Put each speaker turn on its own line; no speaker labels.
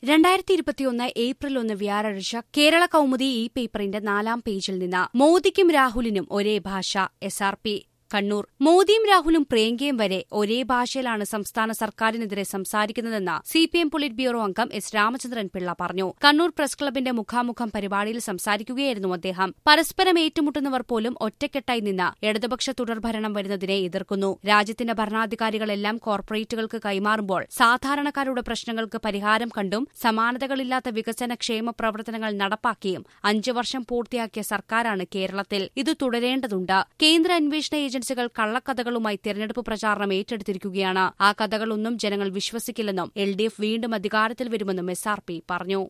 രണ്ടായിരത്തി ഇരുപത്തിയൊന്ന് ഏപ്രിൽ ഒന്ന് വ്യാഴാഴ്ച കേരള കൗമുദി ഈ പേപ്പറിന്റെ നാലാം പേജിൽ നിന്ന് മോദിക്കും രാഹുലിനും ഒരേ ഭാഷ എസ് ആർ പി കണ്ണൂർ മോദിയും രാഹുലും പ്രിയങ്കയും വരെ ഒരേ ഭാഷയിലാണ് സംസ്ഥാന സർക്കാരിനെതിരെ സംസാരിക്കുന്നതെന്ന് C P M polit bureau അംഗം എസ് രാമചന്ദ്രൻ പിള്ള പറഞ്ഞു കണ്ണൂർ പ്രസ് ക്ലബിന്റെ മുഖാമുഖം പരിപാടിയിൽ സംസാരിക്കുകയായിരുന്നു അദ്ദേഹം പരസ്പരം ഏറ്റുമുട്ടുന്നവർ പോലും ഒറ്റക്കെട്ടായി നിന്ന് ഇടതുപക്ഷ തുടർഭരണം വരുന്നതിനെ എതിർക്കുന്നു രാജ്യത്തിന്റെ ഭരണാധികാരികളെല്ലാം കോർപ്പറേറ്റുകൾക്ക് കൈമാറുമ്പോൾ സാധാരണക്കാരുടെ പ്രശ്നങ്ങൾക്ക് പരിഹാരം കണ്ടും സമാനതകളില്ലാത്ത വികസന ക്ഷേമ പ്രവർത്തനങ്ങൾ നടപ്പാക്കിയും അഞ്ചു വർഷം പൂർത്തിയാക്കിയ സർക്കാരാണ് കേരളത്തിൽ ഇത് തുടരേണ്ടതുണ്ട് കേന്ദ്ര അന്വേഷണ ഏജൻസികൾ കള്ളക്കഥകളുമായി തെരഞ്ഞെടുപ്പ് പ്രചാരണം ഏറ്റെടുത്തിരിക്കുകയാണ് ആ കഥകളൊന്നും ജനങ്ങൾ വിശ്വസിക്കില്ലെന്നും എൽ ഡി എഫ് വീണ്ടും അധികാരത്തിൽ വരുമെന്നും എസ് ആർ പി പറഞ്ഞു